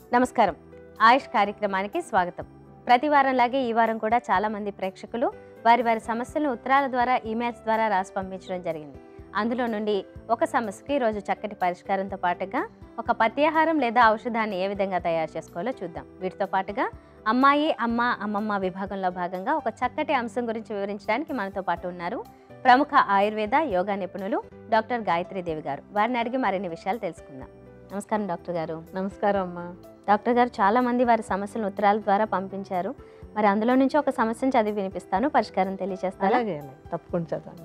నమస్కారం ఆయుష్ కార్యక్రమానికి స్వాగతం ప్రతి వారంలాగే ఈ వారం కూడా చాలా మంది ప్రేక్షకులు వారి వారి సమస్యలను ఉత్తరాల ద్వారా ఈమెయిల్స్ ద్వారా రాసి పంపించడం జరిగింది అందులో నుండి ఒక సమస్యకి ఈరోజు చక్కటి పరిష్కారంతో పాటుగా ఒక పత్యాహారం లేదా ఔషధాన్ని ఏ విధంగా తయారు చేసుకోవాలో చూద్దాం వీటితో పాటుగా అమ్మాయి అమ్మ అమ్మమ్మ విభాగంలో భాగంగా ఒక చక్కటి అంశం గురించి వివరించడానికి మనతో పాటు ఉన్నారు ప్రముఖ ఆయుర్వేద యోగా నిపుణులు డాక్టర్ గాయత్రీదేవి గారు వారిని అడిగి మరిన్ని విషయాలు తెలుసుకుందాం నమస్కారం డాక్టర్ గారు నమస్కారం అమ్మా డాక్టర్ గారు చాలా మంది వారి సమస్యలను ఉత్తరాల ద్వారా పంపించారు మరి అందులో నుంచి ఒక సమస్యను చదివి వినిపిస్తాను పరిష్కారం తెలియజేస్తారా అలాగే అలాగే తప్పకుండా చదవండి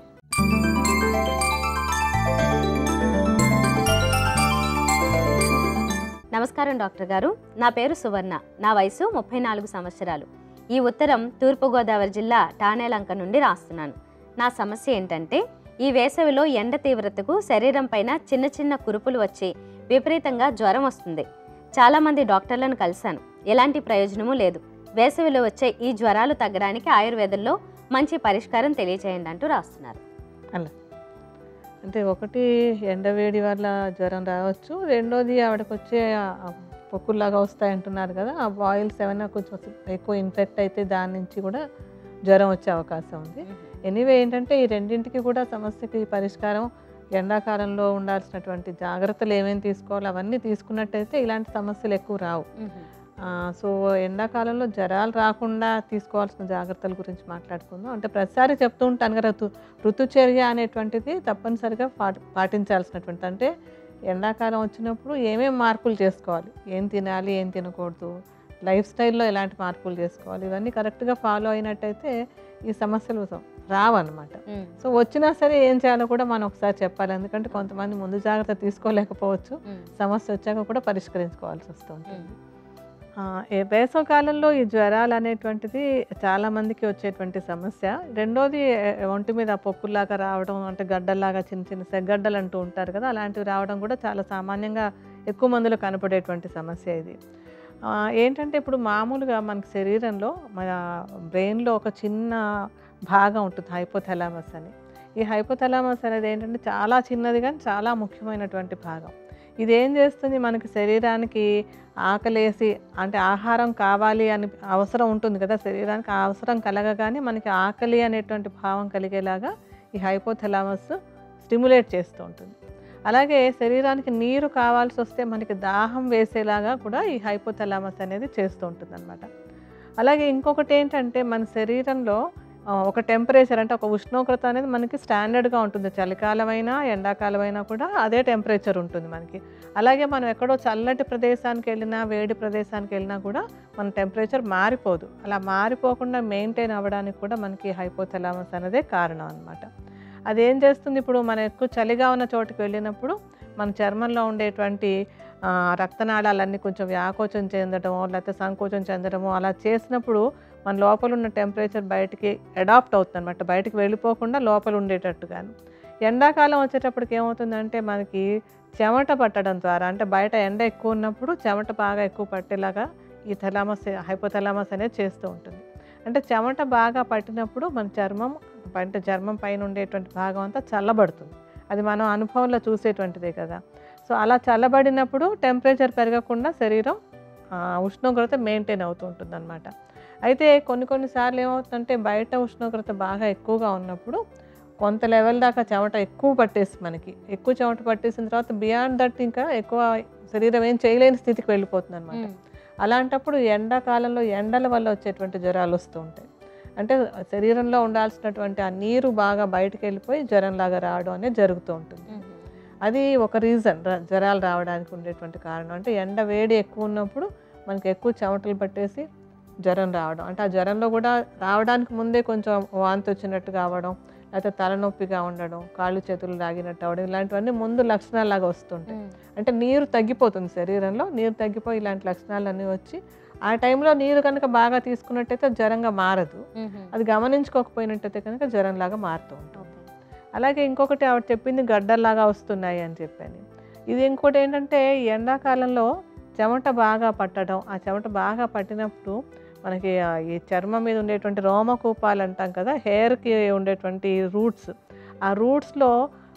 నమస్కారం డాక్టర్ గారు నా పేరు సువర్ణ నా వయసు ముప్పై నాలుగు సంవత్సరాలు ఈ ఉత్తరం తూర్పుగోదావరి జిల్లా టానేలంక నుండి రాస్తున్నాను నా సమస్య ఏంటంటే ఈ వేసవిలో ఎండ తీవ్రతకు శరీరం పైన చిన్న చిన్న కురుపులు వచ్చి విపరీతంగా జ్వరం వస్తుంది చాలామంది డాక్టర్లను కలిశాను ఎలాంటి ప్రయోజనము లేదు వేసవిలో వచ్చే ఈ జ్వరాలు తగ్గడానికి ఆయుర్వేదంలో మంచి పరిష్కారం తెలియచేయండి అంటూ రాస్తున్నారు అలా అంటే ఒకటి ఎండవేడి వల్ల జ్వరం రావచ్చు రెండోది ఆవిడకి వచ్చే ఆ పొక్కుల్లాగా వస్తాయి అంటున్నారు కదా ఆ బాయిల్స్ ఏమైనా కొంచెం ఎక్కువ ఇన్ఫెక్ట్ అయితే దాని నుంచి కూడా జ్వరం వచ్చే అవకాశం ఉంది ఎనీవే ఏంటంటే ఈ రెండింటికి కూడా సమస్యకి పరిష్కారం ఎండాకాలంలో ఉండాల్సినటువంటి జాగ్రత్తలు ఏమేమి తీసుకోవాలి అవన్నీ తీసుకున్నట్టయితే ఇలాంటి సమస్యలు ఎక్కువ రావు ఆ, సో ఎండాకాలంలో జ్వరాలు రాకుండా తీసుకోవాల్సిన జాగ్రత్తల గురించి మాట్లాడుకుందాం అంటే ప్రతిసారి చెప్తూ ఉంటాను కదా ఋతు ఋతుచర్య అనేటువంటిది తప్పనిసరిగా పాటి పాటించాల్సినటువంటి అంటే ఎండాకాలం వచ్చినప్పుడు ఏమేం మార్పులు చేసుకోవాలి ఏం తినాలి ఏం తినకూడదు లైఫ్ స్టైల్లో ఎలాంటి మార్పులు చేసుకోవాలి ఇవన్నీ కరెక్ట్గా ఫాలో అయినట్టయితే ఈ సమస్యలు రావన్నమాట సో వచ్చినా సరే ఏం చేయాలో కూడా మనం ఒకసారి చెప్పాలి ఎందుకంటే కొంతమంది ముందు జాగ్రత్త తీసుకోలేకపోవచ్చు సమస్య వచ్చాక కూడా పరిష్కరించుకోవాల్సి వస్తుంది ఆ, ఏ వేసవకాలంలో ఈ జ్వరాలు అనేటువంటిది చాలా మందికి వచ్చేటువంటి సమస్య రెండోది ఏ, ఒంటి మీద పొక్కుల్లాగా రావడం అంటే గడ్డల్లాగా చిన్న చిన్న సెగ్గడ్డలు అంటూ ఉంటారు కదా అలాంటివి రావడం కూడా చాలా సామాన్యంగా ఎక్కువ మందిలో కనపడేటువంటి సమస్య ఇది ఆ, ఏంటంటే ఇప్పుడు మామూలుగా మనకి శరీరంలో మన బ్రెయిన్లో ఒక చిన్న భాగం ఉంటుంది హైపోథెలామస్ అని ఈ హైపోథెలామస్ అనేది ఏంటంటే చాలా చిన్నది కానీ చాలా ముఖ్యమైనటువంటి భాగం ఇది ఏం చేస్తుంది మనకి శరీరానికి ఆకలేసి అంటే ఆహారం కావాలి అని అవసరం ఉంటుంది కదా శరీరానికి ఆ అవసరం కలగగానే మనకి ఆకలి అనేటువంటి భావం కలిగేలాగా ఈ హైపోథెలామస్ స్టిమ్యులేట్ చేస్తూ ఉంటుంది అలాగే శరీరానికి నీరు కావాల్సి వస్తే మనకి దాహం వేసేలాగా కూడా ఈ హైపోథెలామస్ అనేది చేస్తూ ఉంటుంది అలాగే ఇంకొకటి ఏంటంటే మన శరీరంలో ఆ, ఒక టెంపరేచర్ అంటే ఒక ఉష్ణోగ్రత అనేది మనకి స్టాండర్డ్గా ఉంటుంది చలికాలమైనా ఎండాకాలమైనా కూడా అదే టెంపరేచర్ ఉంటుంది మనకి అలాగే మనం ఎక్కడో చల్లటి ప్రదేశానికి వెళ్ళినా వేడి ప్రదేశానికి వెళ్ళినా కూడా మన టెంపరేచర్ మారిపోదు అలా మారిపోకుండా మెయింటైన్ అవ్వడానికి కూడా మనకి హైపోథెలామస్ అనేదే కారణం అనమాట అదేం చేస్తుంది ఇప్పుడు మనం ఎక్కువ చలిగా ఉన్న చోటుకి వెళ్ళినప్పుడు మన చర్మంలో ఉండేటువంటి ఆ, రక్తనాళాలన్నీ కొంచెం వ్యాకోచం చెందడమో లేకపోతే సంకోచం చెందడమో అలా చేసినప్పుడు మన లోపల ఉన్న టెంపరేచర్ బయటికి అడాప్ట్ అవుతుంది అనమాట బయటికి వెళ్ళిపోకుండా లోపల ఉండేటట్టుగాను ఎండాకాలం వచ్చేటప్పటికి ఏమవుతుందంటే మనకి చెమట పట్టడం ద్వారా అంటే బయట ఎండ ఎక్కువ ఉన్నప్పుడు చెమట బాగా ఎక్కువ పట్టేలాగా ఈ థలామస్ హైపోథలామస్ అనేది చేస్తూ ఉంటుంది అంటే చెమట బాగా పట్టినప్పుడు మన చర్మం అంటే చర్మం పైన ఉండేటువంటి భాగం అంతా చల్లబడుతుంది అది మనం అనుభవంలో చూసేటువంటిదే కదా సో అలా చల్లబడినప్పుడు టెంపరేచర్ పెరగకుండా శరీరం ఆ, ఉష్ణోగ్రత మెయింటైన్ అవుతూ ఉంటుంది అనమాట అయితే కొన్ని కొన్నిసార్లు ఏమవుతుందంటే బయట ఉష్ణోగ్రత బాగా ఎక్కువగా ఉన్నప్పుడు కొంత లెవెల్ దాకా చెమట ఎక్కువ పట్టేసి మనకి ఎక్కువ చెమట పట్టేసిన తర్వాత బియాండ్ దట్ ఇంకా ఎక్కువ శరీరం ఏం చేయలేని స్థితికి వెళ్ళిపోతుంది అనమాట అలాంటప్పుడు ఎండాకాలంలో ఎండల వల్ల వచ్చేటువంటి జ్వరాలు వస్తూ ఉంటాయి అంటే శరీరంలో ఉండాల్సినటువంటి ఆ నీరు బాగా బయటకు వెళ్ళిపోయి జ్వరంలాగా రావడం అనేది జరుగుతూ ఉంటుంది అది ఒక రీజన్ జ్వరాలు రావడానికి ఉండేటువంటి కారణం అంటే ఎండ వేడి ఎక్కువ ఉన్నప్పుడు మనకి ఎక్కువ చెమటలు పట్టేసి జ్వరం రావడం అంటే ఆ జ్వరంలో కూడా రావడానికి ముందే కొంచెం వాంతి వచ్చినట్టు కావడం లేకపోతే తలనొప్పిగా ఉండడం కాళ్ళు చేతులు లాగినట్టు అవడం ఇలాంటివన్నీ ముందు లక్షణాలాగా వస్తుంటాయి అంటే నీరు తగ్గిపోతుంది శరీరంలో నీరు తగ్గిపోయి ఇలాంటి లక్షణాలన్నీ వచ్చి ఆ టైంలో నీరు కనుక బాగా తీసుకున్నట్టయితే జ్వరంగా మారదు అది గమనించుకోకపోయినట్టయితే కనుక జ్వరంలాగా మారుతూ ఉంటుంది అలాగే ఇంకొకటి ఆవిడ చెప్పింది గడ్డల్లాగా వస్తున్నాయి అని చెప్పాను ఇది ఇంకోటి ఏంటంటే ఈ ఎండాకాలంలో చెమట బాగా పట్టడం ఆ చెమట బాగా పట్టినప్పుడు మనకి ఆ ఈ చర్మం మీద ఉండేటువంటి రోమకూపాలు అంటాం కదా హెయిర్కి ఉండేటువంటి రూట్స్ ఆ రూట్స్లో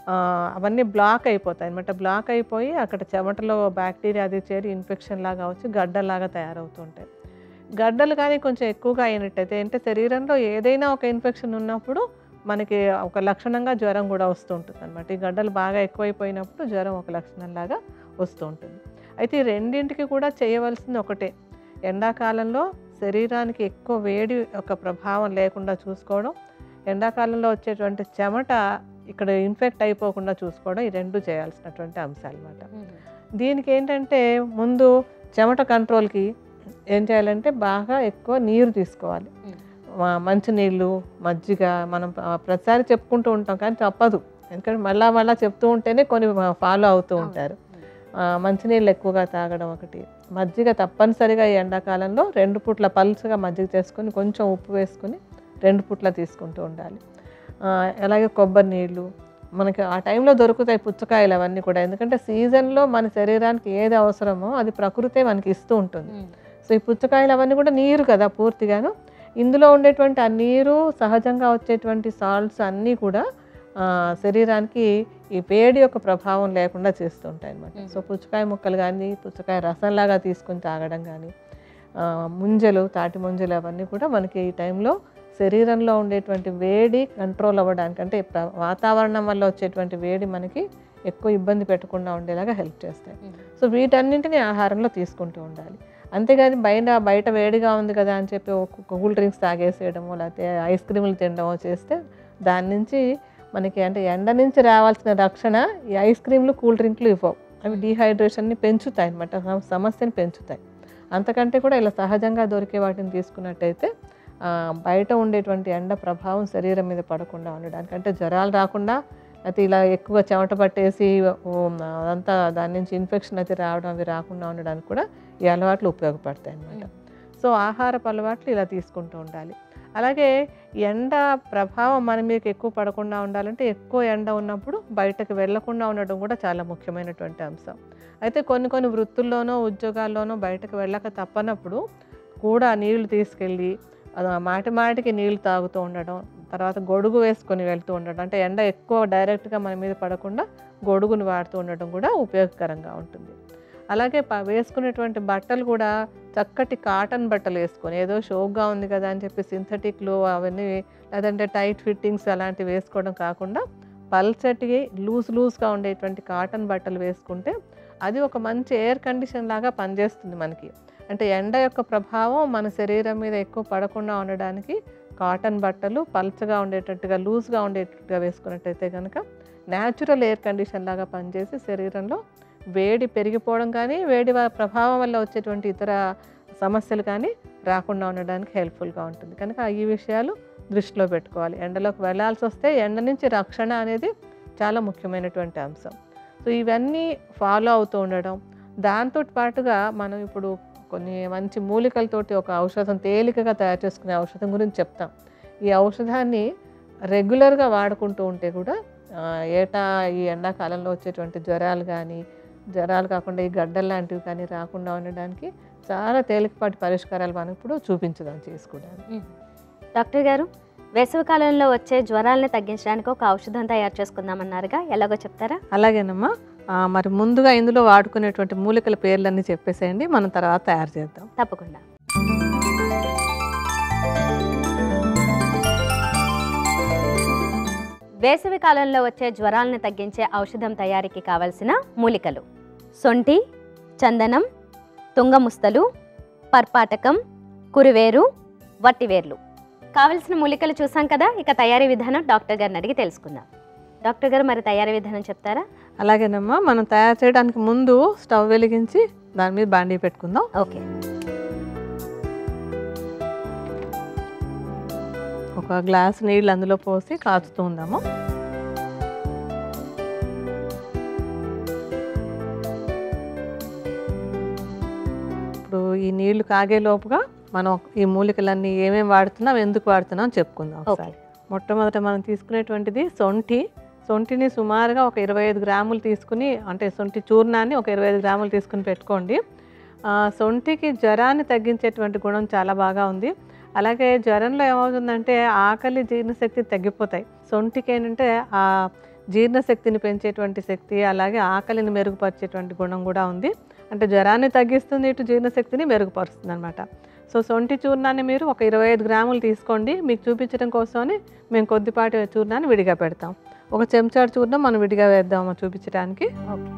ఆ, అవన్నీ బ్లాక్ అయిపోతాయి అనమాట బ్లాక్ అయిపోయి అక్కడ చెమటలో బ్యాక్టీరియా అది చేరి ఇన్ఫెక్షన్ లాగా వచ్చి గడ్డలాగా తయారవుతుంటాయి గడ్డలు కానీ కొంచెం ఎక్కువగా అయినట్టయితే అంటే శరీరంలో ఏదైనా ఒక ఇన్ఫెక్షన్ ఉన్నప్పుడు మనకి ఒక లక్షణంగా జ్వరం కూడా వస్తూ ఉంటుంది అనమాట ఈ గడ్డలు బాగా ఎక్కువైపోయినప్పుడు జ్వరం ఒక లక్షణంలాగా వస్తూ ఉంటుంది అయితే ఈ రెండింటికి కూడా చేయవలసింది ఒకటే ఎండాకాలంలో శరీరానికి ఎక్కువ వేడి ఒక ప్రభావం లేకుండా చూసుకోవడం ఎండాకాలంలో వచ్చేటువంటి చెమట ఇక్కడ ఇన్ఫెక్ట్ అయిపోకుండా చూసుకోవడం ఈ రెండు చేయాల్సినటువంటి అంశాలు అన్నమాట దీనికి ఏంటంటే ముందు చెమట కంట్రోల్కి ఏం చేయాలంటే బాగా ఎక్కువ నీరు తీసుకోవాలి మ్మ్. మ- మంచినీళ్ళు మజ్జిగ మనం ఆ, ప్రతిసారి చెప్పుకుంటూ ఉంటాం కానీ తప్పదు ఎందుకంటే మళ్ళా మళ్ళా చెప్తూ ఉంటేనే కొన్ని ఫాలో అవుతూ ఉంటారు ఆ, మంచినీళ్ళు ఎక్కువగా తాగడం ఒకటి మజ్జిగ తప్పనిసరిగా ఈ ఎండాకాలంలో రెండు పూట్ల పల్చగా మజ్జిగ చేసుకొని కొంచెం ఉప్పు వేసుకొని రెండు పూట్ల తీసుకుంటూ ఉండాలి ఆ, అలాగే కొబ్బరి నీళ్ళు మనకి ఆ టైంలో దొరుకుతాయి పుచ్చకాయలు అవన్నీ కూడా ఎందుకంటే సీజన్లో మన శరీరానికి ఏది అవసరమో అది ప్రకృతే మనకి ఇస్తూ ఉంటుంది సో ఈ పుచ్చకాయలు అవన్నీ కూడా నీరు కదా పూర్తిగాను ఇందులో ఉండేటువంటి ఆ నీరు సహజంగా వచ్చేటువంటి సాల్ట్స్ అన్నీ కూడా ఆ, శరీరానికి ఈ వేడి యొక్క ప్రభావం లేకుండా చేస్తుంటాయి అన్నమాట మ్మ్. సో పుచ్చకాయ ముక్కలు కానీ పుచ్చకాయ రసంలాగా తీసుకొని తాగడం కానీ ఆ, ముంజలు తాటి ముంజలు అవన్నీ కూడా మనకి ఈ టైంలో శరీరంలో ఉండేటువంటి వేడి కంట్రోల్ అవ్వడానికి అంటే ప్ర- వాతావరణం వల్ల వచ్చేటువంటి వేడి మనకి ఎక్కువ ఇబ్బంది పెట్టకుండా ఉండేలాగా హెల్ప్ చేస్తాయి సో వీటన్నింటినీ ఆహారంలో తీసుకుంటూ ఉండాలి అంతేగాని బయట బయట వేడిగా ఉంది కదా అని చెప్పి ఒక కూల్ డ్రింక్స్ తాగేసేయడమో లేకపోతే ఐస్ క్రీములు తినడమో చేస్తే దాని నుంచి మనకి అంటే ఎండ నుంచి రావాల్సిన రక్షణ ఈ ఐస్ క్రీమ్లు కూల్ డ్రింక్లు ఇవ్వవు అవి డీహైడ్రేషన్ని పెంచుతాయి అనమాట సమస్యను పెంచుతాయి అంతకంటే కూడా ఇలా సహజంగా దొరికే వాటిని తీసుకున్నట్టయితే ఆ, బయట ఉండేటువంటి ఎండ ప్రభావం శరీరం మీద పడకుండా ఉండడానికి అంటే జ్వరాలు రాకుండా అయితే ఇలా ఎక్కువ చెమట పట్టేసి ఓ, అదంతా దాని నుంచి ఇన్ఫెక్షన్ అయితే రావడం అవి రాకుండా ఉండడానికి కూడా ఈ అలవాట్లు ఉపయోగపడతాయి అన్నమాట సో ఆహారపు అలవాట్లు ఇలా తీసుకుంటూ ఉండాలి అలాగే ఎండ ప్రభావం మన మీదకి ఎక్కువ పడకుండా ఉండాలంటే ఎక్కువ ఎండ ఉన్నప్పుడు బయటకు వెళ్లకుండా ఉండడం కూడా చాలా ముఖ్యమైనటువంటి అంశం అయితే కొన్ని కొన్ని వృత్తుల్లోనో ఉద్యోగాల్లోనో బయటకు వెళ్ళక తప్పనప్పుడు కూడా నీళ్లు తీసుకెళ్ళి అది మాటి మాటికి నీళ్లు తాగుతూ ఉండడం తర్వాత గొడుగు వేసుకొని వెళ్తూ ఉండడం అంటే ఎండ ఎక్కువ డైరెక్ట్గా మన మీద పడకుండా గొడుగుని వాడుతూ ఉండడం కూడా ఉపయోగకరంగా ఉంటుంది అలాగే ప- వేసుకునేటువంటి బట్టలు కూడా చక్కటి కాటన్ బట్టలు వేసుకొని ఏదో షోక్గా ఉంది కదా అని చెప్పి సింథటిక్లు అవన్నీ లేదంటే టైట్ ఫిట్టింగ్స్ అలాంటివి వేసుకోవడం కాకుండా పల్చటి లూజ్ లూజ్గా ఉండేటువంటి కాటన్ బట్టలు వేసుకుంటే అది ఒక మంచి ఎయిర్ కండిషన్ లాగా పనిచేస్తుంది మనకి అంటే ఎండ యొక్క ప్రభావం మన శరీరం మీద ఎక్కువ పడకుండా ఉండడానికి కాటన్ బట్టలు పల్చగా ఉండేటట్టుగా లూజ్గా ఉండేటట్టుగా వేసుకున్నట్టయితే కనుక న్యాచురల్ ఎయిర్ కండిషన్ లాగా పనిచేసి శరీరంలో వేడి పెరిగిపోవడం కానీ వేడి వ- ప్రభావం వల్ల వచ్చేటువంటి ఇతర సమస్యలు కానీ రాకుండా ఉండడానికి హెల్ప్ఫుల్గా ఉంటుంది కనుక ఈ విషయాలు దృష్టిలో పెట్టుకోవాలి ఎండలోకి వెళ్ళాల్సి వస్తే ఎండ నుంచి రక్షణ అనేది చాలా ముఖ్యమైనటువంటి అంశం సో ఇవన్నీ ఫాలో అవుతూ ఉండడం దాంతో పాటుగా మనం ఇప్పుడు కొన్ని మంచి మూలికలతోటి ఒక ఔషధం తేలికగా తయారు చేసుకునే ఔషధం గురించి చెప్తాం ఈ ఔషధాన్ని రెగ్యులర్గా వాడుకుంటూ ఉంటే కూడా ఆ, ఏటా ఈ ఎండాకాలంలో వచ్చేటువంటి జ్వరాలు కానీ జ్వరాలు కాకుండా ఈ గడ్డలు లాంటివి కానీ రాకుండా ఉండడానికి చాలా తేలికపాటి పరిష్కారాలు మనం ఇప్పుడు చూపించదాం చేసుకోవడానికి డాక్టర్ గారు వేసవికాలంలో వచ్చే జ్వరాలను తగ్గించడానికి ఒక ఔషధం తయారు చేసుకుందామన్నారుగా ఎలాగో చెప్తారా అలాగేనమ్మా ఆ, మరి ముందుగా ఇందులో వాడుకునేటువంటి మూలికల పేర్లన్నీ చెప్పేసేయండి మనం తర్వాత తయారు చేద్దాం తప్పకుండా వేసవి కాలంలో వచ్చే జ్వరాలను తగ్గించే ఔషధం తయారీకి కావలసిన మూలికలు సొంటి చందనం తుంగముస్తలు పర్పాటకం కురివేరు వట్టివేర్లు కావలసిన మూలికలు చూసాం కదా ఇక తయారీ విధానం డాక్టర్ గారిని అడిగి తెలుసుకుందాం డాక్టర్ గారు మరి తయారీ విధానం చెప్తారా అలాగేనమ్మా మనం తయారు చేయడానికి ముందు స్టవ్ వెలిగించి దాని మీద బాండీ పెట్టుకుందాం ఓకే ఒక గ్లాస్ నీళ్ళు అందులో పోసి కాచుతూ ఉందాము ఇప్పుడు ఈ నీళ్లు కాగే లోపుగా మనం ఈ మూలికలన్నీ ఏమేమి వాడుతున్నాం ఎందుకు వాడుతున్నాం అని చెప్పుకుందాం ఓకే ఒకసారి మొట్టమొదట మనం తీసుకునేటువంటిది సొంఠి సొంఠిని సుమారుగా ఒక ఇరవై ఐదు గ్రాములు తీసుకుని అంటే సొంఠి చూర్ణాన్ని ఒక ఇరవై ఐదు గ్రాములు తీసుకుని పెట్టుకోండి ఆ, సొంఠికి జ్వరాన్ని తగ్గించేటువంటి గుణం చాలా బాగా ఉంది అలాగే జ్వరంలో ఏమవుతుందంటే ఆకలి జీర్ణశక్తి తగ్గిపోతాయి సొంఠికి ఏంటంటే ఆ జీర్ణశక్తిని పెంచేటువంటి శక్తి అలాగే ఆకలిని మెరుగుపరిచేటువంటి గుణం కూడా ఉంది అంటే జ్వరాన్ని తగ్గిస్తుంది ఇటు జీర్ణశక్తిని మెరుగుపరుస్తుంది అనమాట సో సొంటి చూర్ణాన్ని మీరు ఒక ఇరవై ఐదు గ్రాములు తీసుకోండి మీకు చూపించడం కోసమని మేము కొద్దిపాటి చూర్ణాన్ని విడిగా పెడతాం ఒక చెంచాడు చూర్ణం మనం విడిగా వేద్దాము చూపించడానికి ఓకే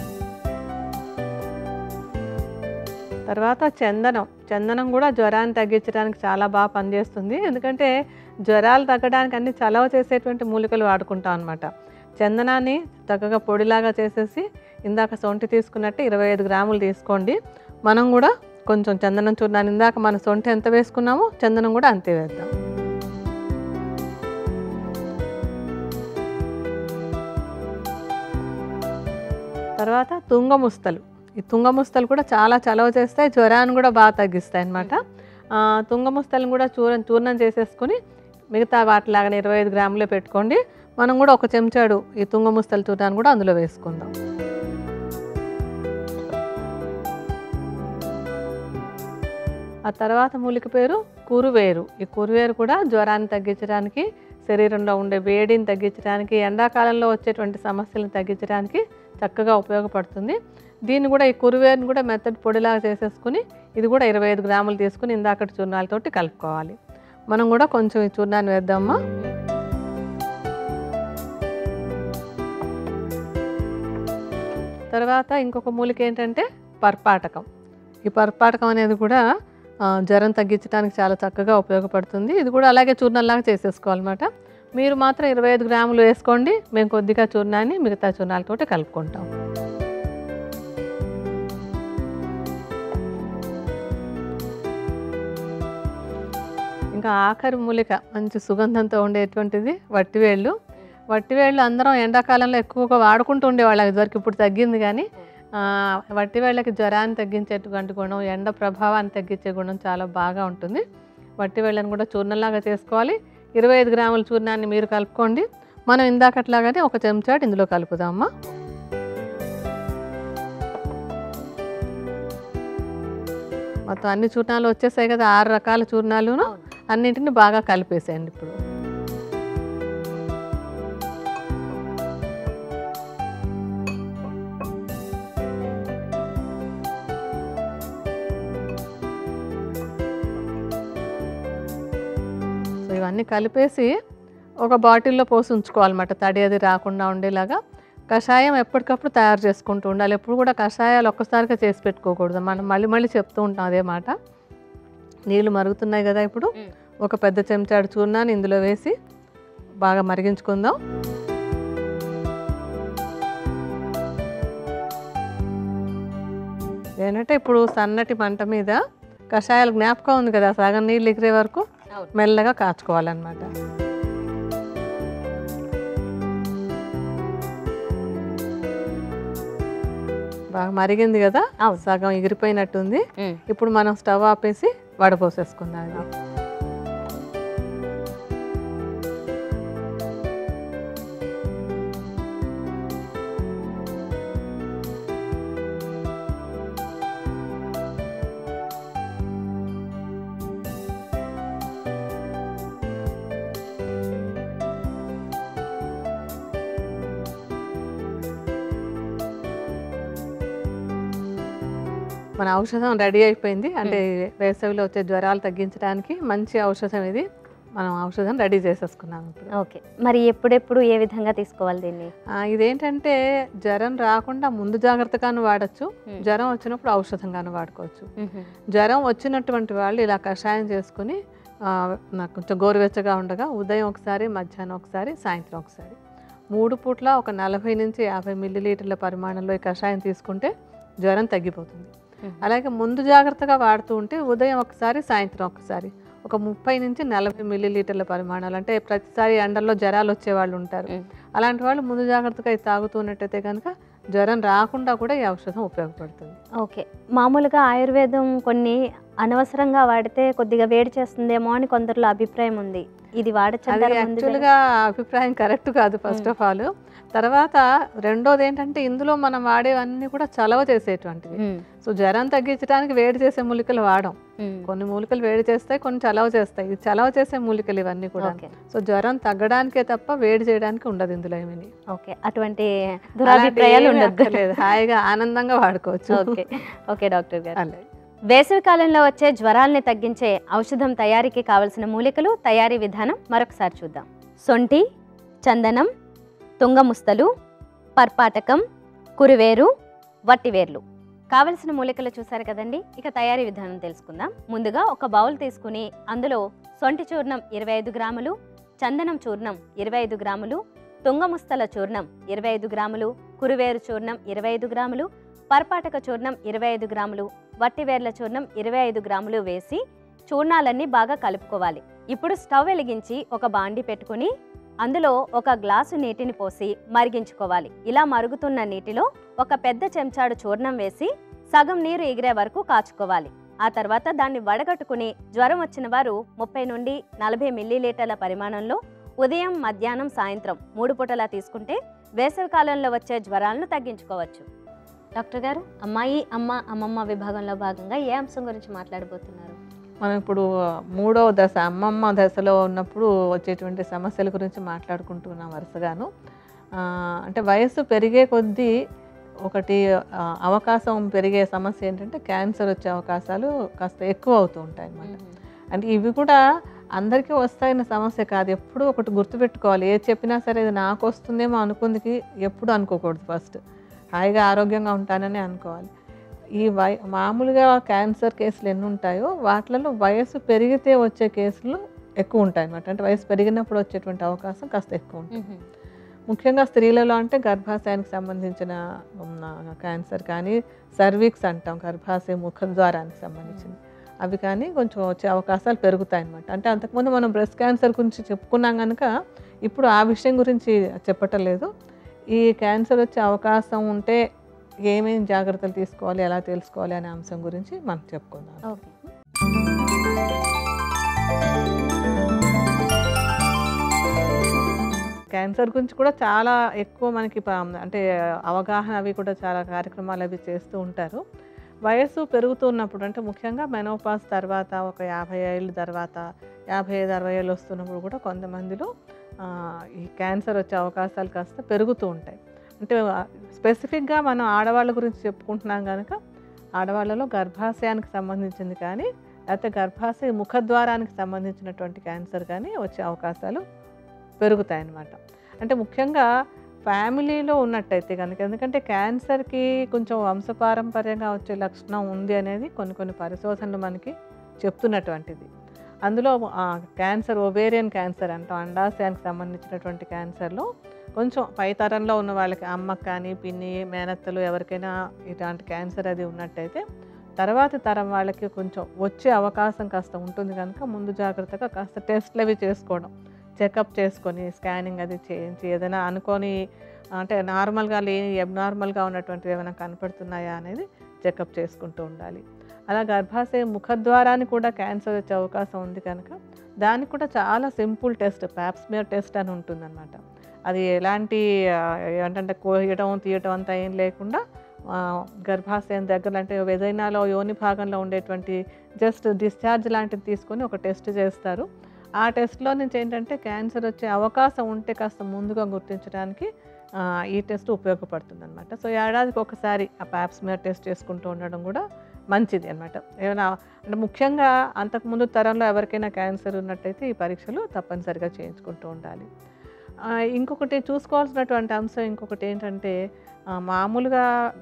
తర్వాత చందనం చందనం కూడా జ్వరాన్ని తగ్గించడానికి చాలా బాగా పనిచేస్తుంది ఎందుకంటే జ్వరాలు తగ్గడానికి అన్ని చలవ చేసేటువంటి మూలికలు వాడుకుంటాం అనమాట చందనాన్ని చక్కగా పొడిలాగా చేసేసి ఇందాక సొంటి తీసుకున్నట్టు ఇరవై ఐదు గ్రాములు తీసుకోండి మనం కూడా కొంచెం చందనం చూడాలి ఇందాక మన సొంటి ఎంత వేసుకున్నామో చందనం కూడా అంతే వేద్దాం తర్వాత తుంగముస్తలు ఈ తుంగముస్తలు కూడా చాలా చలవ చేస్తాయి జ్వరాన్ని కూడా బాగా తగ్గిస్తాయి అన్నమాట ఆ, తుంగముస్తలను కూడా చూర్ణం చూర్ణం చేసేసుకుని మిగతా వాటిలాగానే ఇరవై ఐదు గ్రాములే పెట్టుకోండి మనం కూడా ఒక చెంచాడు ఈ తుంగముస్తల చూర్ణాన్ని కూడా అందులో వేసుకుందాం ఆ తర్వాత మూలిక పేరు కురువేరు ఈ కురువేరు కూడా జ్వరాన్ని తగ్గించడానికి శరీరంలో ఉండే వేడిని తగ్గించడానికి ఎండాకాలంలో వచ్చేటువంటి సమస్యలను తగ్గించడానికి చక్కగా ఉపయోగపడుతుంది దీన్ని కూడా ఈ కురువేరుని కూడా మెత్తటి పొడిలాగా చేసేసుకుని ఇది కూడా ఇరవై ఐదు గ్రాములు తీసుకుని ఇందాకటి చూర్ణాలతోటి కలుపుకోవాలి మనం కూడా కొంచెం ఈ చూర్ణాన్ని వేద్దామా తర్వాత ఇంకొక మూలిక ఏంటంటే పర్పాటకం ఈ పర్పాటకం అనేది కూడా ఆ, జ్వరం తగ్గించడానికి చాలా చక్కగా ఉపయోగపడుతుంది ఇది కూడా అలాగే చూర్ణంలాగా చేసేసుకోవాలన్నమాట మీరు మాత్రం ఇరవై ఐదు గ్రాములు వేసుకోండి మేము కొద్దిగా చూర్ణాన్ని మిగతా చూర్ణాలతోటి కలుపుకుంటాం ఇంకా ఆఖరి మూలిక మంచి సుగంధంతో ఉండేటువంటిది వట్టివేళ్ళు వట్టివేళ్ళు అందరం ఎండాకాలంలో ఎక్కువగా వాడుకుంటూ ఉండేవాళ్ళం ఇదివరకు ఇప్పుడు తగ్గింది కానీ ఆ, వట్టివేళ్ళకి జ్వరాన్ని తగ్గించేటువంటి గుణం ఎండ ప్రభావాన్ని తగ్గించే గుణం చాలా బాగా ఉంటుంది వట్టివేళ్ళని కూడా చూర్ణంలాగా చేసుకోవాలి ఇరవై ఐదు గ్రాముల చూర్ణాన్ని మీరు కలుపుకోండి మనం ఇందాకట్లాగానే ఒక చెంచాడు ఇందులో కలుపుదామా మొత్తం అన్ని చూర్ణాలు వచ్చేసాయి కదా ఆరు రకాల చూర్ణాలును అవును. అన్నింటిని బాగా కలిపేసేయండి ఇప్పుడు సో ఇవన్నీ కలిపేసి ఒక బాటిల్లో పోసి ఉంచుకోవాలన్నమాట తడి అది రాకుండా ఉండేలాగా కషాయం ఎప్పటికప్పుడు తయారు చేసుకుంటూ ఉండాలి ఎప్పుడు కూడా కషాయాలు ఒక్కసారిగా చేసి పెట్టుకోకూడదు మనం మళ్ళీ మళ్ళీ చెప్తూ ఉంటాం అదే మాట నీళ్ళు మరుగుతున్నాయి కదా ఇప్పుడు మ్. ఒక పెద్ద చెంచాడు చూర్ణాన్ని ఇందులో వేసి బాగా మరిగించుకుందాం ఏంటంటే ఇప్పుడు సన్నటి మంట మీద కషాయాలు జ్ఞాపకం ఉంది కదా సగం నీళ్ళు ఎగిరే వరకు అవును. మెల్లగా కాచుకోవాలన్నమాట బాగా మరిగింది కదా అవును. సగం ఎగిరిపోయినట్టుంది ఉమ్. ఇప్పుడు మనం స్టవ్ ఆపేసి వడపోసేసుకుందాం ఇది మన ఔషధం రెడీ అయిపోయింది అంటే వేసవిలో వచ్చే జ్వరాలు తగ్గించడానికి మంచి ఔషధం ఇది మనం ఔషధం రెడీ చేసేసుకున్నాం ఇప్పుడు ఓకే మరి ఎప్పుడెప్పుడు ఏ విధంగా తీసుకోవాలి దీన్ని ఆ, ఇదేంటంటే జ్వరం రాకుండా ముందు జాగ్రత్తగాను వాడచ్చు Hmm. జ్వరం వచ్చినప్పుడు ఔషధంగాను వాడుకోవచ్చు జ్వరం వచ్చినటువంటి వాళ్ళు ఇలా కషాయం చేసుకుని ఆ, నాకు కొంచెం గోరువెచ్చగా ఉండగా ఉదయం ఒకసారి మధ్యాహ్నం ఒకసారి సాయంత్రం ఒకసారి మూడు పూట్ల ఒక నలభై నుంచి యాభై మిల్లీలీటర్ల పరిమాణంలో ఈ కషాయం తీసుకుంటే జ్వరం తగ్గిపోతుంది Mhm. అలాగే ముందు జాగ్రత్తగా వాడుతూ ఉంటే ఉదయం ఒకసారి సాయంత్రం ఒకసారి ఒక ముప్పై నుంచి నలభై మిల్లీలీటర్ల పరిమాణాలు అంటే ప్రతిసారి ఎండల్లో జ్వరాలు వచ్చే వాళ్ళు ఉంటారు Mm. అలాంటి వాళ్ళు ముందు జాగ్రత్తగా ఇది తాగుతున్నట్టయితే కనుక జ్వరం రాకుండా కూడా ఈ ఔషధం ఉపయోగపడుతుంది ఓకే మామూలుగా ఆయుర్వేదం కొన్ని అనవసరంగా వాడితే కొద్దిగా వేడి చేస్తుందేమో అని కొందరిలో అభిప్రాయం ఉంది ఇది అది వాడచ్చంటారా ముందుగా? యాక్చువల్గా అభిప్రాయం కరెక్ట్ కాదు ఫస్ట్ ఆఫ్ ఆల్ తర్వాత రెండోది ఏంటంటే ఇందులో మనం వాడేవన్నీ కూడా చలవ చేసేటువంటివి ఉమ్, సో జ్వరం తగ్గించడానికి వేడి చేసే మూలికలు వాడం ఉమ్, కొన్ని మూలికలు వేడి చేస్తాయి కొన్ని చలవ చేస్తాయి ఇది చలవ చేసే మూలికలు ఇవన్నీ కూడా ఓకే సో జ్వరం తగ్గడానికే తప్ప వేడి చేయడానికి ఉండదు ఇందులో ఏమీ ఓకే అటువంటి దురాభిప్రాయాలు అలాంటి ఏమీ ఉండద్దు అక్కర్లేదు. హాయిగా ఆనందంగా వాడుకోవచ్చు ఓకే ఓకే డాక్టర్ గారు అలాగే వేసవి కాలంలో వచ్చే జ్వరాల్ని తగ్గించే ఔషధం తయారీకి కావలసిన మూలికలు తయారీ విధానం మరొకసారి చూద్దాం సొంటి చందనం తుంగముస్తలు పర్పాటకం కురివేరు వట్టివేర్లు కావలసిన మూలికలు చూసారు కదండి ఇక తయారీ విధానం తెలుసుకుందాం ముందుగా ఒక బౌల్ తీసుకుని అందులో సొంటి చూర్ణం ఇరవై ఐదు గ్రాములు చందనం చూర్ణం ఇరవై ఐదు గ్రాములు తుంగముస్తల చూర్ణం ఇరవై ఐదు గ్రాములు కురివేరు చూర్ణం ఇరవై ఐదు గ్రాములు పర్పాటక చూర్ణం ఇరవై ఐదు గ్రాములు వట్టివేర్ల చూర్ణం ఇరవై ఐదు గ్రాములు వేసి చూర్ణాలన్నీ బాగా కలుపుకోవాలి ఇప్పుడు స్టవ్ వెలిగించి ఒక బాండి పెట్టుకుని అందులో ఒక గ్లాసు నీటిని పోసి మరిగించుకోవాలి ఇలా మరుగుతున్న నీటిలో ఒక పెద్ద చెంచాడు చూర్ణం వేసి సగం నీరు ఎగిరే వరకు కాచుకోవాలి ఆ తర్వాత దాన్ని వడగట్టుకుని జ్వరం వచ్చిన వారు ముప్పై నుండి నలభై మిల్లీలీటర్ల పరిమాణంలో ఉదయం మధ్యాహ్నం సాయంత్రం మూడు పూటలా తీసుకుంటే వేసవి కాలంలో వచ్చే జ్వరాలను తగ్గించుకోవచ్చు డాక్టర్ గారు అమ్మాయి అమ్మ అమ్మమ్మ విభాగంలో భాగంగా ఏ అంశం గురించి మాట్లాడబోతున్నారు మనం ఇప్పుడు మూడవ దశ అమ్మమ్మ దశలో ఉన్నప్పుడు వచ్చేటువంటి సమస్యల గురించి మాట్లాడుకుంటున్నాం వరుసగాను ఆ, అంటే వయస్సు పెరిగే కొద్దీ ఒకటి ఆ, అవకాశం పెరిగే సమస్య ఏంటంటే క్యాన్సర్ వచ్చే అవకాశాలు కాస్త ఎక్కువ అవుతూ ఉంటాయి అన్నమాట అంటే ఇవి కూడా అందరికీ వస్తాయన్న సమస్య కాదు ఎప్పుడు ఒకటి గుర్తుపెట్టుకోవాలి ఏది చెప్పినా సరే ఇది నాకు వస్తుందేమో అనుకుందికి ఎప్పుడు అనుకోకూడదు ఫస్ట్ హాయిగా ఆరోగ్యంగా ఉంటానని అనుకోవాలి ఈ వయ మామూలుగా క్యాన్సర్ కేసులు ఎన్ని ఉంటాయో వాటిలలో వయసు పెరిగితే వచ్చే కేసులు ఎక్కువ ఉంటాయి అన్నమాట అంటే వయసు పెరిగినప్పుడు వచ్చేటువంటి అవకాశం కాస్త ఎక్కువ ఉంటుంది ముఖ్యంగా స్త్రీలలో అంటే గర్భాశయానికి సంబంధించిన ఉన్న క్యాన్సర్ కానీ సర్వీక్స్ అంటాం గర్భాశయ ముఖద్వారానికి సంబంధించింది అవి కానీ కొంచెం వచ్చే అవకాశాలు పెరుగుతాయి అన్నమాట అంటే అంతకుముందు మనం బ్రెస్ట్ క్యాన్సర్ గురించి చెప్పుకున్నాం కనుక ఇప్పుడు ఆ విషయం గురించి చెప్పటం లేదు ఈ క్యాన్సర్ వచ్చే అవకాశం ఉంటే ఏమేమి జాగ్రత్తలు తీసుకోవాలి ఎలా తెలుసుకోవాలి అనే అంశం గురించి మనం చెప్పుకుందాం ఓకే క్యాన్సర్ గురించి కూడా చాలా ఎక్కువ మనకి ప- అంటే అవగాహన అవి కూడా చాలా కార్యక్రమాలు అవి చేస్తూ ఉంటారు వయస్సు పెరుగుతున్నప్పుడు అంటే ముఖ్యంగా మెనోపాస్ తర్వాత ఒక యాభై ఏళ్ళ తర్వాత యాభై ఐదు అరవై ఏళ్ళు వస్తున్నప్పుడు కూడా కొంతమందిలో ఆ, ఈ క్యాన్సర్ వచ్చే అవకాశాలు కాస్త పెరుగుతూ ఉంటాయి అంటే స్పెసిఫిక్గా మనం ఆడవాళ్ళ గురించి చెప్పుకుంటున్నాం కనుక ఆడవాళ్ళలో గర్భాశయానికి సంబంధించింది కానీ లేకపోతే గర్భాశయ ముఖద్వారానికి సంబంధించినటువంటి క్యాన్సర్ కానీ వచ్చే అవకాశాలు పెరుగుతాయి అన్నమాట అంటే ముఖ్యంగా ఫ్యామిలీలో ఉన్నట్టయితే కనుక ఎందుకంటే క్యాన్సర్కి కొంచెం వంశపారంపర్యంగా వచ్చే లక్షణం ఉంది అనేది కొన్ని కొన్ని పరిశోధనలు మనకి చెప్తున్నటువంటిది అందులో ఆ, క్యాన్సర్ ఒవేరియన్ క్యాన్సర్ అంటాం అండాశయానికి సంబంధించినటువంటి క్యాన్సర్లో కొంచెం పై తరంలో ఉన్న వాళ్ళకి అమ్మకి కానీ పిన్ని మేనత్తలు ఎవరికైనా ఇలాంటి క్యాన్సర్ అది ఉన్నట్టయితే తర్వాతి తరం వాళ్ళకి కొంచెం వచ్చే అవకాశం కాస్త ఉంటుంది కనుక ముందు జాగ్రత్తగా కాస్త టెస్ట్లు అవి చేసుకోవడం చెకప్ చేసుకొని స్కానింగ్ అది చేయించి ఏదైనా అనుకొని అంటే నార్మల్గా లేని అబ్నార్మల్గా ఉన్నటువంటివి ఏమైనా కనపడుతున్నాయా అనేది చెకప్ చేసుకుంటూ ఉండాలి అలా గర్భాశయ ముఖద్వారానికి కూడా క్యాన్సర్ వచ్చే అవకాశం ఉంది కనుక దానికి కూడా చాలా సింపుల్ టెస్ట్ ప్యాప్స్మియర్ టెస్ట్ అని ఉంటుందన్నమాట అది ఎలాంటి ఆ, ఏంటంటే కోయడం తీయటం అంతా ఏం లేకుండా ఆ, గర్భాశయం దగ్గర అంటే వెదైనాలో యోని భాగంలో ఉండేటువంటి జస్ట్ డిశ్చార్జ్ లాంటిది తీసుకొని ఒక టెస్ట్ చేస్తారు ఆ టెస్ట్లో నుంచి ఏంటంటే క్యాన్సర్ వచ్చే అవకాశం ఉంటే కాస్త ముందుగా గుర్తించడానికి ఆ, ఈ టెస్ట్ ఉపయోగపడుతుంది అనమాట సో ఏడాదికి ఒకసారి ఆ ప్యాప్స్మియర్ టెస్ట్ చేసుకుంటూ ఉండడం కూడా మంచిది అనమాట ఏమైనా అంటే ముఖ్యంగా అంతకుముందు తరంలో ఎవరికైనా క్యాన్సర్ ఉన్నట్టయితే ఈ పరీక్షలు తప్పనిసరిగా చేయించుకుంటూ ఉండాలి ఆ, ఇంకొకటి చూసుకోవాల్సినటువంటి అంశం ఇంకొకటి ఏంటంటే ఆ, మామూలుగా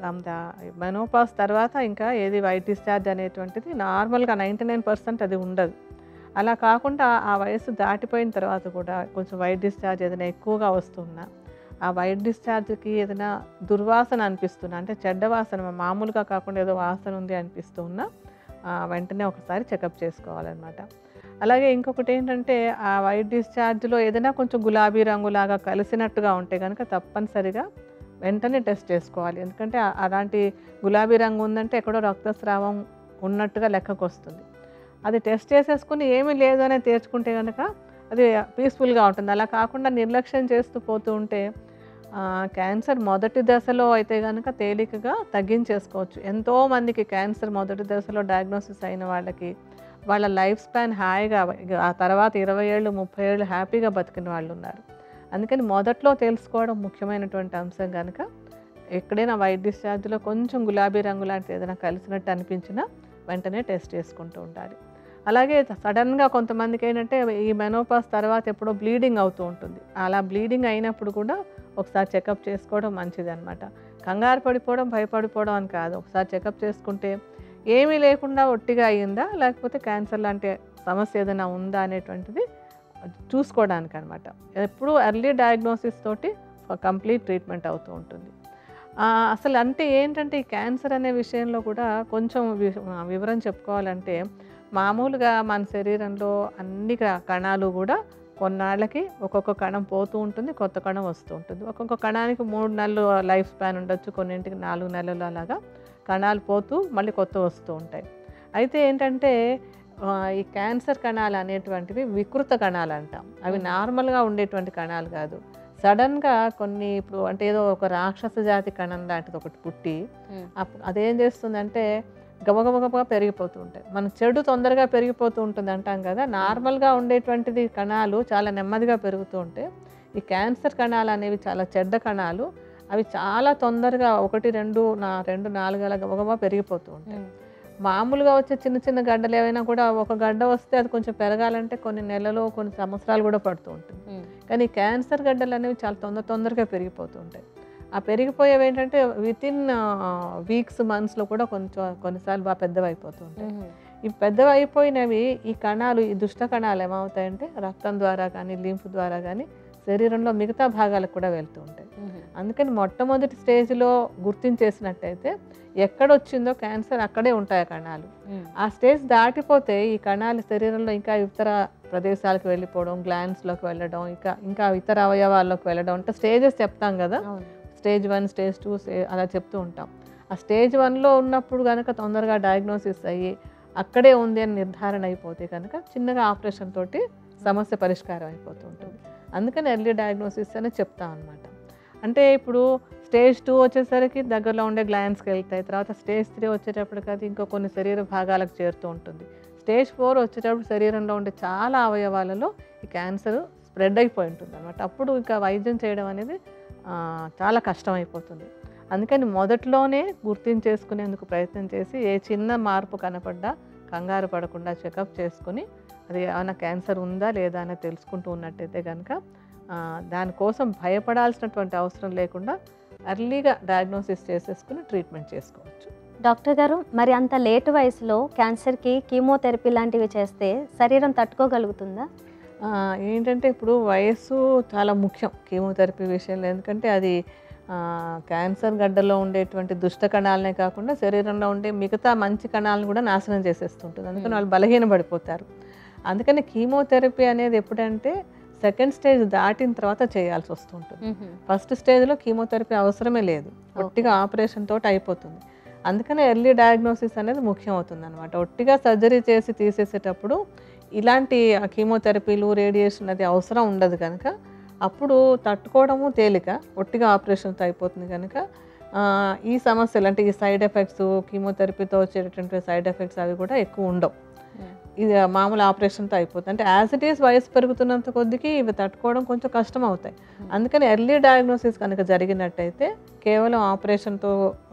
మెనోపాస్ తర్వాత ఇంకా ఏది వైట్ డిశ్చార్జ్ అనేటువంటిది నార్మల్గా నైంటీ నైన్ పర్సెంట్ అది ఉండదు అలా కాకుండా ఆ వయసు దాటిపోయిన తర్వాత కూడా కొంచెం వైట్ డిశ్చార్జ్ ఏదైనా ఎక్కువగా వస్తున్నా ఆ వైట్ డిశ్చార్జ్కి ఏదైనా దుర్వాసన అనిపిస్తున్నా అంటే చెడ్డ వాసన మామూలుగా కాకుండా ఏదో వాసన ఉంది అనిపిస్తున్నా ఆ, వెంటనే ఒకసారి చెకప్ చేసుకోవాలన్నమాట అలాగే ఇంకొకటి ఏంటంటే ఆ వైట్ డిశ్చార్జ్లో ఏదైనా కొంచెం గులాబీ రంగులాగా కలిసినట్టుగా ఉంటే కనుక తప్పనిసరిగా వెంటనే టెస్ట్ చేసుకోవాలి ఎందుకంటే ఆ- అలాంటి గులాబీ రంగు ఉందంటే ఎక్కడో రక్తస్రావం ఉన్నట్టుగా లెక్కకు వస్తుంది అది టెస్ట్ చేసేసుకుని ఏమీ లేదు అనేది తేర్చుకుంటే కనుక అది పీస్ఫుల్గా ఉంటుంది అలా కాకుండా నిర్లక్ష్యం చేస్తూ పోతూ ఉంటే ఆ, క్యాన్సర్ మొదటి దశలో అయితే కనుక తేలికగా తగ్గించేసుకోవచ్చు ఎంతో మందికి క్యాన్సర్ మొదటి దశలో డయాగ్నోసిస్ అయిన వాళ్ళకి వాళ్ళ లైఫ్ స్పాన్ హాయిగా ఆ తర్వాత ఇరవై ఏళ్ళు ముప్పై ఏళ్ళు హ్యాపీగా బతికిన వాళ్ళు ఉన్నారు అందుకని మొదట్లో తెలుసుకోవడం ముఖ్యమైనటువంటి అంశం కనుక ఎక్కడైనా వైట్ డిశ్చార్జ్లో కొంచెం గులాబీ రంగు లాంటిది ఏదైనా కలిసినట్టు అనిపించినా వెంటనే టెస్ట్ చేసుకుంటూ ఉండాలి అలాగే సడన్గా కొంతమందికి ఏంటంటే ఈ మెనోపాస్ తర్వాత ఎప్పుడో బ్లీడింగ్ అవుతూ ఉంటుంది అలా బ్లీడింగ్ అయినప్పుడు కూడా ఒకసారి చెకప్ చేసుకోవడం మంచిది అనమాట కంగారు పడిపోవడం భయపడిపోవడం అని కాదు ఒకసారి చెకప్ చేసుకుంటే ఏమీ లేకుండా ఒట్టిగా అయ్యిందా లేకపోతే క్యాన్సర్ లాంటి సమస్య ఏదైనా ఉందా అనేటువంటిది చూసుకోవడానికి అనమాట ఎప్పుడు ఎర్లీ డయాగ్నోసిస్ తోటి కంప్లీట్ ట్రీట్మెంట్ అవుతూ ఉంటుంది ఆ, అసలు అంటే ఏంటంటే ఈ క్యాన్సర్ అనే విషయంలో కూడా కొంచెం వి- ఆ, వివరం చెప్పుకోవాలంటే మామూలుగా మన శరీరంలో అన్ని క- కణాలు కూడా కొన్నాళ్ళకి ఒక్కొక్క కణం పోతూ ఉంటుంది కొత్త కణం వస్తూ ఉంటుంది ఒక్కొక్క కణానికి మూడు నెలలు లైఫ్ స్పాన్ ఉండొచ్చు కొన్నింటికి నాలుగు నెలలు అలాగా కణాలు పోతూ మళ్ళీ కొత్త వస్తూ ఉంటాయి అయితే ఏంటంటే ఆ, ఈ క్యాన్సర్ కణాలు అనేటువంటివి వికృత కణాలు అంటాం అవి నార్మల్గా ఉండేటువంటి కణాలు కాదు సడన్గా కొన్ని ఇప్పుడు అంటే ఏదో ఒక రాక్షస జాతి కణం లాంటిది ఒకటి పుట్టి మ్మ్. అప్- అదేం చేస్తుందంటే గబగబగబగా పెరిగిపోతూ ఉంటాయి మన చెడు తొందరగా పెరిగిపోతూ ఉంటుంది అంటాం కదా నార్మల్గా ఉండేటువంటిది కణాలు చాలా నెమ్మదిగా పెరుగుతూ ఉంటాయి ఈ క్యాన్సర్ కణాలు అనేవి చాలా చెడ్డ కణాలు అవి చాలా తొందరగా ఒకటి రెండు నా రెండు నాలుగు అలా గబగబా పెరిగిపోతూ ఉంటాయి మామూలుగా వచ్చే చిన్న చిన్న గడ్డలు ఏవైనా కూడా ఒక గడ్డ వస్తే అది కొంచెం పెరగాలంటే కొన్ని నెలలు కొన్ని సంవత్సరాలు కూడా పడుతూ ఉంటుంది కానీ ఈ క్యాన్సర్ గడ్డలు అనేవి చాలా తొందర తొందరగా పెరిగిపోతూ ఉంటాయి ఆ పెరిగిపోయేవి ఏంటంటే విత్ ఇన్ వీక్స్ మంత్స్లో కూడా కొంచెం కొన్నిసార్లు బాగా పెద్దవి అయిపోతూ ఉంటాయి ఈ పెద్దవి అయిపోయినవి ఈ కణాలు ఈ దుష్ట కణాలు ఏమవుతాయంటే రక్తం ద్వారా కానీ లింఫ్ ద్వారా కానీ శరీరంలో మిగతా భాగాలకు కూడా వెళ్తూ ఉంటాయి అందుకని మొట్టమొదటి స్టేజ్లో గుర్తించేసినట్టయితే ఎక్కడొచ్చిందో క్యాన్సర్ అక్కడే ఉంటాయి ఆ కణాలు ఆ స్టేజ్ దాటిపోతే ఈ కణాలు శరీరంలో ఇంకా ఇతర ప్రదేశాలకు వెళ్ళిపోవడం గ్లాండ్స్లోకి వెళ్ళడం ఇంకా ఇంకా ఇతర అవయవాల్లోకి వెళ్ళడం అంటే స్టేజెస్ చెప్తాం కదా అవును స్టేజ్ వన్ స్టేజ్ టూ అలా చెప్తూ ఉంటాం ఆ స్టేజ్ వన్లో ఉన్నప్పుడు కనుక తొందరగా డయాగ్నోసిస్ అయ్యి అక్కడే ఉంది అని నిర్ధారణ అయిపోతే కనుక చిన్నగా ఆపరేషన్ తోటి సమస్య పరిష్కారం అయిపోతూ ఉంటుంది అందుకని ఎర్లీ డయాగ్నోసిస్ అని చెప్తాం అనమాట అంటే ఇప్పుడు స్టేజ్ టూ వచ్చేసరికి దగ్గరలో ఉండే గ్లాండ్స్కి వెళ్తాయి తర్వాత స్టేజ్ త్రీ వచ్చేటప్పటికి అది ఇంకో కొన్ని శరీర భాగాలకు చేరుతూ ఉంటుంది స్టేజ్ ఫోర్ వచ్చేటప్పుడు శరీరంలో ఉండే చాలా అవయవాలలో ఈ క్యాన్సర్ స్ప్రెడ్ అయిపోయి ఉంటుంది అనమాట అప్పుడు ఇంకా వైద్యం చేయడం అనేది ఆ, చాలా కష్టం అయిపోతుంది అందుకని మొదట్లోనే గుర్తించేసుకునేందుకు ప్రయత్నం చేసి ఏ చిన్న మార్పు కనపడ్డా కంగారు పడకుండా చెకప్ చేసుకుని అది ఏమైనా క్యాన్సర్ ఉందా లేదా అని తెలుసుకుంటూ ఉన్నట్టయితే కనుక ఆ, దానికోసం భయపడాల్సినటువంటి అవసరం లేకుండా ఎర్లీగా డయాగ్నోసిస్ చేసేసుకుని ట్రీట్మెంట్ చేసుకోవచ్చు డాక్టర్ గారు మరి అంత లేటు వయసులో క్యాన్సర్కి కీమోథెరపీ లాంటివి చేస్తే శరీరం తట్టుకోగలుగుతుందా ఆ, ఏంటంటే ఇప్పుడు వయస్సు చాలా ముఖ్యం కీమోథెరపీ విషయంలో ఎందుకంటే అది ఆ, క్యాన్సర్ గడ్డలో ఉండేటువంటి దుష్ట కణాలనే కాకుండా శరీరంలో ఉండే మిగతా మంచి కణాలను కూడా నాశనం చేసేస్తుంటుంది అందుకని వాళ్ళు బలహీన పడిపోతారు అందుకని కీమోథెరపీ అనేది ఎప్పుడంటే సెకండ్ స్టేజ్ దాటిన తర్వాత చేయాల్సి వస్తుంటుంది ఫస్ట్ స్టేజ్లో కీమోథెరపీ అవసరమే లేదు ఒట్టిగా ఆపరేషన్ తోటి అయిపోతుంది అందుకనే ఎర్లీ డయాగ్నోసిస్ అనేది ముఖ్యం అవుతుంది అనమాట ఒట్టిగా సర్జరీ చేసి తీసేసేటప్పుడు ఇలాంటి కీమోథెరపీలు రేడియేషన్ అది అవసరం ఉండదు కనుక అప్పుడు తట్టుకోవడము తేలిక ఒట్టిగా ఆపరేషన్తో అయిపోతుంది కనుక ఆ, ఈ సమస్యలు అంటే ఈ సైడ్ ఎఫెక్ట్స్ కీమోథెరపీతో వచ్చేటటువంటి సైడ్ ఎఫెక్ట్స్ అవి కూడా ఎక్కువ ఉండవు ఇది మామూలు ఆపరేషన్తో అయిపోతుంది అంటే యాజ్ ఇట్ ఈస్ వయసు పెరుగుతున్నంత కొద్దికి ఇవి తట్టుకోవడం కొంచెం కష్టం అవుతాయి అందుకని ఎర్లీ డయాగ్నోసిస్ కనుక జరిగినట్టయితే కేవలం ఆపరేషన్తో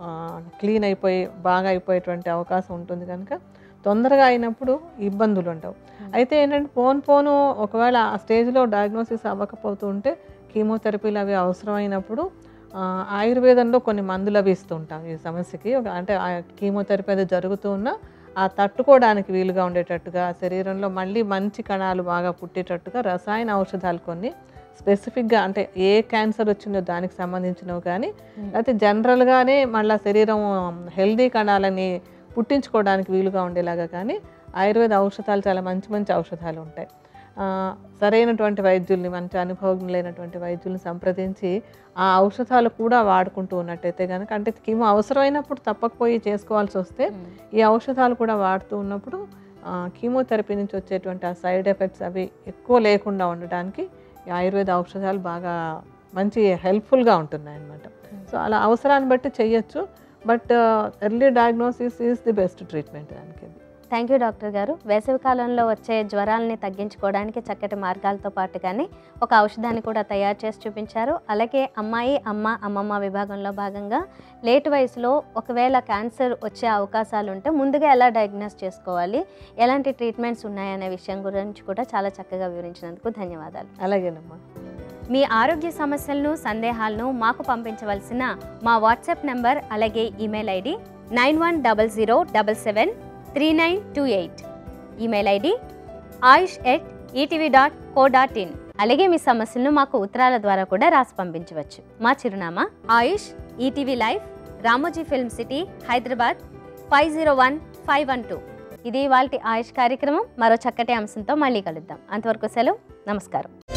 క్లీన్ అయిపోయి బాగా అయిపోయేటువంటి అవకాశం ఉంటుంది కనుక తొందరగా అయినప్పుడు ఇబ్బందులు ఉండవు అయితే ఏంటంటే పోన్ పోను ఒకవేళ ఆ స్టేజ్లో డయాగ్నోసిస్ అవ్వకపోతూ ఉంటే కీమోథెరపీలు అవి అవసరమైనప్పుడు ఆ, ఆయుర్వేదంలో కొన్ని మందులు అవి ఇస్తుంటాం ఈ సమస్యకి ఒక- అంటే ఆ కీమోథెరపీ అది జరుగుతూ ఉన్నా ఆ తట్టుకోవడానికి వీలుగా ఉండేటట్టుగా శరీరంలో మళ్ళీ మంచి కణాలు బాగా పుట్టేటట్టుగా రసాయన ఔషధాలు కొన్ని స్పెసిఫిక్గా అంటే ఏ క్యాన్సర్ వచ్చిందో దానికి సంబంధించినవి కానీ లేకపోతే జనరల్గానే మళ్ళీ శరీరం హెల్దీ కణాలని పుట్టించుకోవడానికి వీలుగా ఉండేలాగా కానీ ఆయుర్వేద ఔషధాలు చాలా మంచి మంచి ఔషధాలు ఉంటాయి ఆ, సరైనటువంటి వైద్యుల్ని మంచి అనుభవం లేనటువంటి వైద్యుల్ని సంప్రదించి ఆ ఔషధాలు కూడా వాడుకుంటూ ఉన్నట్టయితే కనుక అంటే కీమో అవసరమైనప్పుడు తప్పకపోయి చేసుకోవాల్సి వస్తే ఈ ఔషధాలు కూడా వాడుతూ ఉన్నప్పుడు కీమోథెరపీ నుంచి వచ్చేటువంటి ఆ సైడ్ ఎఫెక్ట్స్ అవి ఎక్కువ లేకుండా ఉండడానికి ఈ ఆయుర్వేద ఔషధాలు బాగా మంచి హెల్ప్ఫుల్గా ఉంటున్నాయి అన్నమాట సో అలా అవసరాన్ని బట్టి చెయ్యొచ్చు but early diagnosis is the best treatment దానికి థ్యాంక్ యూ డాక్టర్ గారు వేసవి కాలంలో వచ్చే జ్వరాలని తగ్గించుకోవడానికి చక్కటి మార్గాలతో పాటుగానే ఒక ఔషధాన్ని కూడా తయారు చేసి చూపించారు అలాగే అమ్మాయి అమ్మ అమ్మమ్మ విభాగంలో భాగంగా లేట్ వయసులో ఒకవేళ క్యాన్సర్ వచ్చే అవకాశాలు ఉంటే ముందుగా ఎలా డయాగ్నోస్ చేసుకోవాలి ఎలాంటి ట్రీట్మెంట్స్ ఉన్నాయనే విషయం గురించి కూడా చాలా చక్కగా వివరించినందుకు ధన్యవాదాలు అలాగేనమ్మా మీ ఆరోగ్య సమస్యలను సందేహాలను మాకు పంపించవలసిన మా వాట్సాప్ నంబర్ అలాగే email ID nine one double zero double seven three nine two eight email ID Ayush at ETV dot co dot in అలాగే మీ సమస్యలను మాకు ఉత్తరాల ద్వారా కూడా రాసి పంపించవచ్చు మా చిరునామా Ayush ETV live Ramoji Film City Hyderabad five zero one five one two ఇది వాళ్ళ ఆయుష్ కార్యక్రమం మరో చక్కటి అంశంతో మళ్ళీ కలుద్దాం అంతవరకు సెలవు నమస్కారం